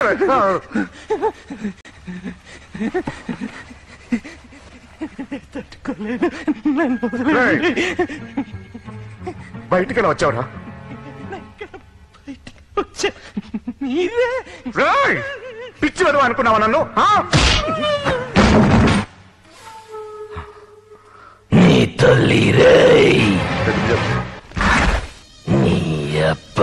Brother తట్టుకోలేను నన్ను వదిలేయండి. బయటికి ఎలా వచ్చావురా బయటికి వచ్చా. మీరే రాయ్ పిచ్చి వెదవ అనుకున్నావా నన్ను ఆ? నీ తల్లి రేయ్ నీ అప్ప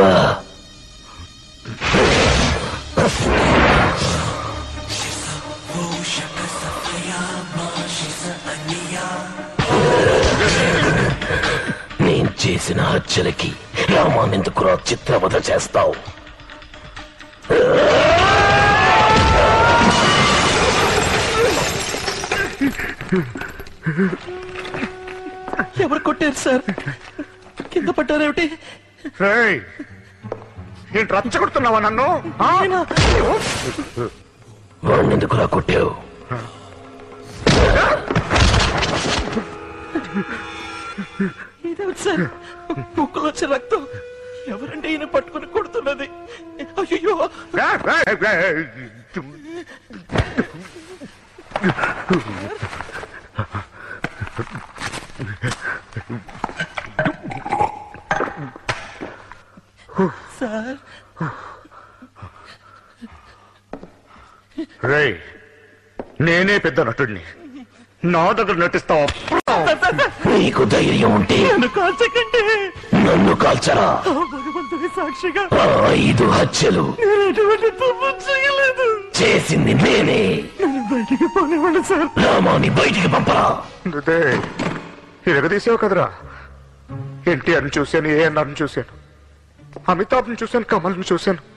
నేను చేసిన హత్యలకి రామానెందుకురా చిత్రవధ చేస్తావు ఎవరు కొట్టారు సార్ కింద పడ్డారేమిటి రేయ్ ఏంటి రచ్చగొడుతున్నావా నన్ను ఆ? వాణ్ణెందుకురా కొట్టావు ఇదేమిటి సార్ ముక్కులో వచ్చే రక్తం ఎవరండి ఈయన పట్టుకుని కొడుతున్నది అయ్యో రేయ్, రేయ్, రేయ్. సార్ రేయ్ నేనే పెద్ద నటుడిని నా దగ్గర నటిస్తావా నీకు ధైర్యం ఉంటే నన్ను కాల్చకండి నన్ను కాల్చరా ఆ భగవంతుని సాక్షిగా ఆ ఐదు హత్యలు నేను ఎటువంటి తప్పు చేయలేదు చేసింది నేనే నన్ను బయటికి పోనివ్వండి సార్ రామాని బయటికి పంపరా అదే ఇరగదీసావు కదరా ఎన్టీఆర్ని చూశాను ఏఎన్ఆర్ని చూశాను అమితాబ్ని చూశాను కమల్ని చూశాను